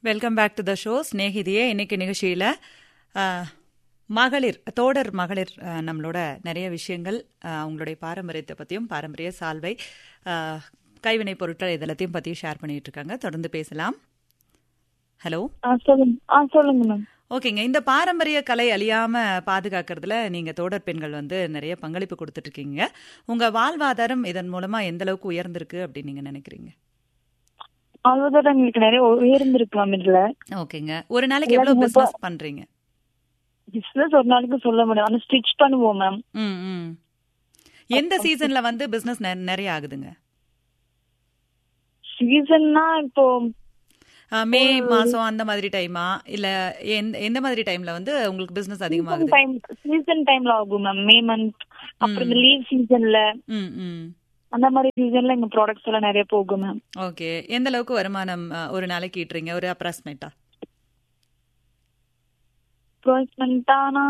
welcome back to the show ஸ்நேகிதியே இன்னைக்கு நிகழ்ச்சியில் மகளிர் தோடர் மகளிர் அஹ், நம்மளோட நிறைய விஷயங்கள் அஹ், அவங்களுடைய பாரம்பரியத்தை பற்றியும் பாரம்பரிய சால்வை அஹ், கைவினைப் பொருட்கள் இதெல்லாத்தையும் பற்றியும் ஷேர் பண்ணிட்டு இருக்காங்க தொடர்ந்து பேசலாம் ஹலோ ஆ சொல்லுங்க ஆ சொல்லுங்க மேம் ஓகேங்க இந்த பாரம்பரிய கலை அழியாம பாதுகாக்கிறதுல நீங்க தோடர் பெண்கள் வந்து நிறைய பங்களிப்பு கொடுத்துட்டு இருக்கீங்க உங்க வாழ்வாதாரம் இதன் மூலமா எந்த அளவுக்கு உயர்ந்திருக்கு அப்படின்னு நீங்க நினைக்கிறீங்க அவ்வளவுதான் எங்களுக்கு நிறைய உயர்ந்திருக்கு மேம் இதுல ஓகேங்க ஒரு நாளைக்கு எவ்வளவு எல்லாரும் பிசினஸ் பண்றீங்க பிசினஸ் ஒரு நாளைக்கு சொல்ல முடியும் ஆனா ஸ்டிச் பண்ணுவோம் மேம் ம் ம் எந்த சீசன்ல வந்து பிசினஸ் நிறைய ஆகுதுங்க சீசன்னா இப்போ அஹ், மே மாசம் அந்த மாதிரி டைமா இல்ல எந்த எந்த மாதிரி டைம்ல வந்து உங்களுக்கு பிசினஸ் அதிகமாகுது டைம் சீசன் டைம்ல ஆகும் மேம் மே மந்த் அப்புறம் இந்த லீவ் சீசன்ல ம் ம் அந்த மாதிரி சீசன்ல எங்க ப்ராடக்ட்ஸ் எல்லாம் நிறைய போகும் மேம் ஓகே எந்த அளவுக்கு வருமானம் அஹ், ஒரு நாளைக்கு ஈட்டுறீங்க ஒரு அப்ராக்சிமேட்டா ப்ராடக்ட்மெண்ட்டானா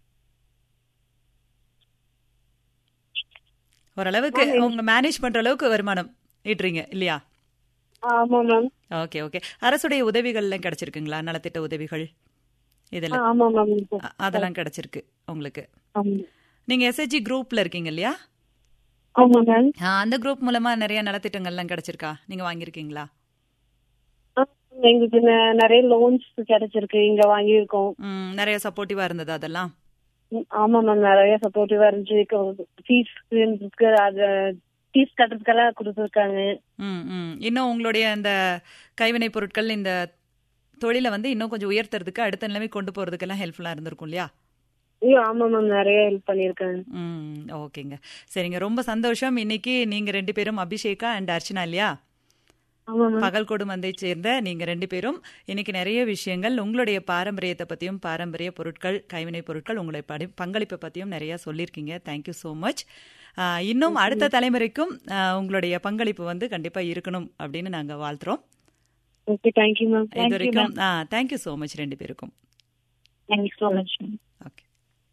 ஓரளவுக்கு உங்க மேனேஜ் பண்ற அளவுக்கு வருமானம் ஈட்டுறீங்க இல்லையா ஆமா மேம் ஓகே ஓகே அரசுடைய உதவிகள் எல்லாம் கிடைச்சிருக்குங்களா நலத்திட்ட உதவிகள் இதெல்லாம் ஆமா மேம் அ- அதெல்லாம் கிடைச்சிருக்கு உங்களுக்கு ஆமா நீங்க எஸ்ஹெச்ஜி குரூப்ல இருக்கீங்க இல்லையா ஆமா மேம் ஆ, அந்த குரூப் மூலமா நிறைய நலத்திட்டங்கள்லாம் கிடைச்சிருக்கா நீங்க வாங்கியிருக்கீங்களா எங்களுக்கு நெ- நிறைய லோன்ஸ் கிடைச்சிருக்கு இங்க வாங்கியிருக்கோம் ம், நிறைய சப்போர்ட்டிவா இருந்தது அதெல்லாம் ம், ஆமா மேம் நிறைய சப்போர்ட்டிவா இருந்துச்சு ஃபீஸ் அது ஃபீஸ் கட்டுறதுக்கெல்லாம் கொடுத்துருக்காங்க ம் ம் இன்னும் உங்களுடைய அந்த கைவினை பொருட்கள் இந்த தொழிலை வந்து இன்னும் கொஞ்சம் உயர்த்துறதுக்கு அடுத்த நிலைமை கொண்டு போறதுக்கெல்லாம் ஹெல்ப்ஃபுல்லா இருந்திருக்கும் இல்லையா ஐயோ ஆமா மேம் நிறைய ஹெல்ப் பண்ணிருக்காங்க ம் ஓகேங்க சரிங்க ரொம்ப சந்தோஷம் இன்னைக்கு நீங்க ரெண்டு பேரும் அபிஷேகா அண்ட் அர்ச்சனா இல்லையா ஆமா மேம் பகல்கோடு மந்தை சேர்ந்த நீங்க ரெண்டு பேரும் இன்னைக்கு நிறைய விஷயங்கள் உங்களுடைய பாரம்பரியத்தை பத்தியும் பாரம்பரிய பொருட்கள் கைவினை பொருட்கள் உங்களுடைய படி பங்களிப்பை பத்தியும் நிறைய சொல்லியிருக்கீங்க தேங்க்யூ ஸோ மச் இன்னும் அடுத்த தலைமுறைக்கும் ஆ, உங்களுடைய பங்களிப்பு வந்து கண்டிப்பா இருக்கணும் அப்படின்னு நாங்க வாழ்த்துறோம் ஓகே தேங்க்யூ மேம் இது தேங்க்யூ வரைக்கும் மேம் தேங்க்யூ ஸோ மச் ரெண்டு பேருக்கும் thank you so much ma'am okay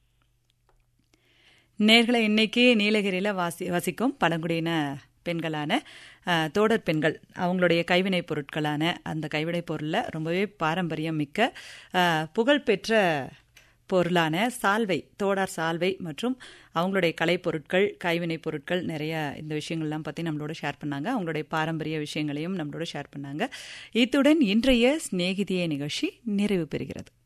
நேர்களை இன்னைக்கு நீலகிரியில் வாசி வசிக்கும் பழங்குடியின பெண்களான அஹ், தோடர் பெண்கள் அவங்களுடைய கைவினைப் பொருட்களான அந்த கைவினைப் பொருளில் ரொம்பவே பாரம்பரியம் மிக்க அஹ், புகழ்பெற்ற பொருளான சால்வை தோடார் சால்வை மற்றும் அவங்களுடைய கலைப்பொருட்கள் கைவினைப் பொருட்கள் நிறைய இந்த விஷயங்கள்லாம் பற்றி நம்மளோட ஷேர் பண்ணாங்க அவங்களுடைய பாரம்பரிய விஷயங்களையும் நம்மளோட ஷேர் பண்ணாங்க இத்துடன் இன்றைய சிநேகிதிய நிகழ்ச்சி நிறைவு பெறுகிறது